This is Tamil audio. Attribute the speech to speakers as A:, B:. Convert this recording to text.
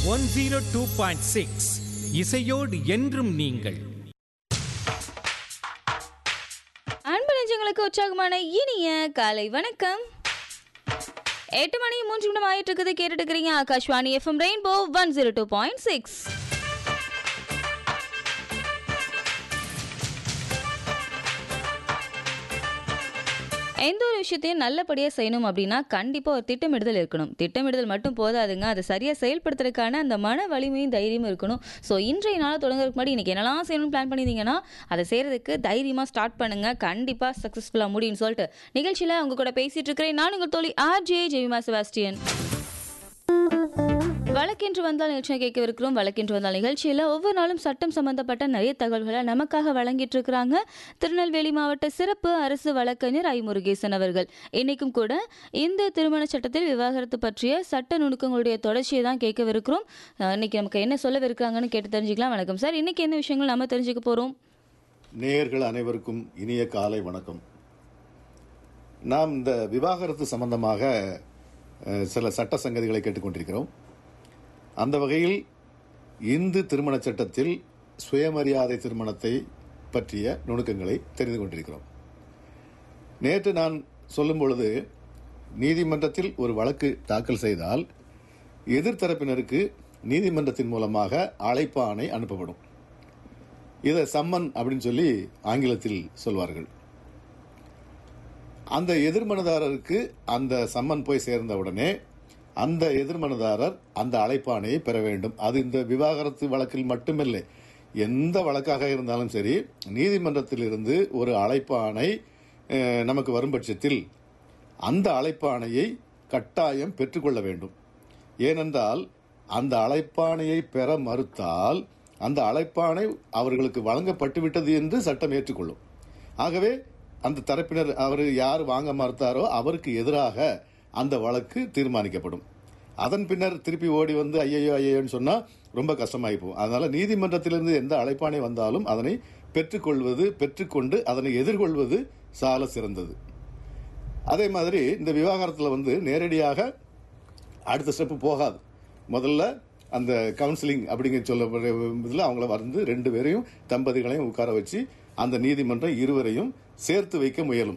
A: one zero two point six இசையோடு என்றும் நீங்கள்
B: அன்பு நெஞ்சங்களுக்கு உற்சாகமான இனிய காலை வணக்கம் எட்டு மணி மூன்று நிமிடம் ஆயிட்டு இருக்குது கேட்டுட்டு இருக்கிறீங்க Akashvani FM rainbow one zero two point six எந்த ஒரு விஷயத்தையும் நல்லபடியாக செய்யணும் அப்படின்னா கண்டிப்பாக ஒரு திட்டமிடுதல் இருக்கணும் திட்டமிடுதல் மட்டும் போதாதுங்க அதை சரியாக செயல்படுத்துறதுக்கான அந்த மன வலிமையும் தைரியமும் இருக்கணும் ஸோ இன்றைய நாளை தொடங்குறதுக்கு முன்னாடி இன்றைக்கி என்னெல்லாம் செய்யணும்னு பிளான் பண்ணியிருந்தீங்கன்னா அதை செய்கிறதுக்கு தைரியமாக ஸ்டார்ட் பண்ணுங்கள் கண்டிப்பாக சக்ஸஸ்ஃபுல்லாக முடியும்னு சொல்லிட்டு நிகழ்ச்சியில் உங்க கூட பேசிகிட்டு இருக்கிறேன் நான் உங்கள் தோழி ஆர்ஜே ஜெய்மா செபாஸ்டியன் வழக்கென்று வந்தால் நிகழ்ச்சியை கேட்கவிருக்கிறோம் வழக்கென்று வந்தால் நிகழ்ச்சியில் ஒவ்வொரு நாளும் சட்டம் சம்பந்தப்பட்ட நிறைய தகவல்களை நமக்காக வழங்கிட்டு இருக்கிறாங்க திருநெல்வேலி மாவட்ட சிறப்பு அரசு வழக்கறிஞர் ஐ முருகேசன் அவர்கள் இன்னைக்கும் கூட இந்த திருமண சட்டத்தில் விவாகரத்து பற்றிய சட்ட நுணுக்கங்களுடைய தொடர்ச்சியை தான் கேட்கவிருக்கிறோம் அஹ் இன்னைக்கு நமக்கு என்ன சொல்லவிருக்கிறாங்கன்னு கேட்டு தெரிஞ்சுக்கலாம் வணக்கம் சார் இன்னைக்கு என்ன விஷயங்கள் நம்ம தெரிஞ்சுக்க போகிறோம்
C: நேயர்கள் அனைவருக்கும் இனிய காலை வணக்கம் நாம் இந்த விவாகரத்து சம்பந்தமாக அஹ், சில சட்ட சங்கதிகளை கேட்டுக்கொண்டிருக்கிறோம் அந்த வகையில் இந்து திருமண சட்டத்தில் சுயமரியாதை திருமணத்தை பற்றிய நுணுக்கங்களை தெரிந்து கொண்டிருக்கிறோம் நேற்று நான் சொல்லும் பொழுது நீதிமன்றத்தில் ஒரு வழக்கு தாக்கல் செய்தால் எதிர்த்தரப்பினருக்கு நீதிமன்றத்தின் மூலமாக அழைப்பாணை அனுப்பப்படும் இதை சம்மன் அப்படின்னு சொல்லி ஆங்கிலத்தில் சொல்வார்கள் அந்த எதிர்மனதாரருக்கு அந்த சம்மன் போய் சேர்ந்த உடனே அந்த எதிர்மனதாரர் அந்த அழைப்பாணையை பெற வேண்டும் அது இந்த விவாகரத்து வழக்கில் மட்டுமில்லை எந்த வழக்காக இருந்தாலும் சரி நீதிமன்றத்திலிருந்து ஒரு அழைப்பாணை அஹ், நமக்கு வரும் பட்சத்தில் அந்த அழைப்பாணையை கட்டாயம் பெற்றுக்கொள்ள வேண்டும் ஏனென்றால் அந்த அழைப்பாணையை பெற மறுத்தால் அந்த அழைப்பாணை அவர்களுக்கு வழங்கப்பட்டுவிட்டது என்று சட்டம் ஏற்றுக்கொள்ளும் ஆகவே அந்த தரப்பினர் அவர் யார் வாங்க மறுத்தாரோ அவருக்கு எதிராக அந்த வழக்கு தீர்மானிக்கப்படும் அதன் பின்னர் திருப்பி ஓடி வந்து ஐயையோ ஐயையோன்னு சொன்னா ரொம்ப கஷ்டமாகி போகும் அதனால நீதிமன்றத்திலிருந்து எந்த அழைப்பாணை வந்தாலும் அதனை பெற்றுக்கொள்வது பெற்றுக்கொண்டு அதனை எதிர்கொள்வது சால சிறந்தது அதே மாதிரி இந்த விவாகரத்தில் வந்து நேரடியாக அடுத்த ஸ்டெப்பு போகாது முதல்ல அந்த கவுன்சிலிங் அப்படிங்கிற சொல்ல இதில் அவங்கள வந்து ரெண்டு பேரையும் தம்பதிகளையும் உட்கார வச்சு அந்த நீதிமன்றம் இருவரையும் சேர்த்து வைக்க முயலும்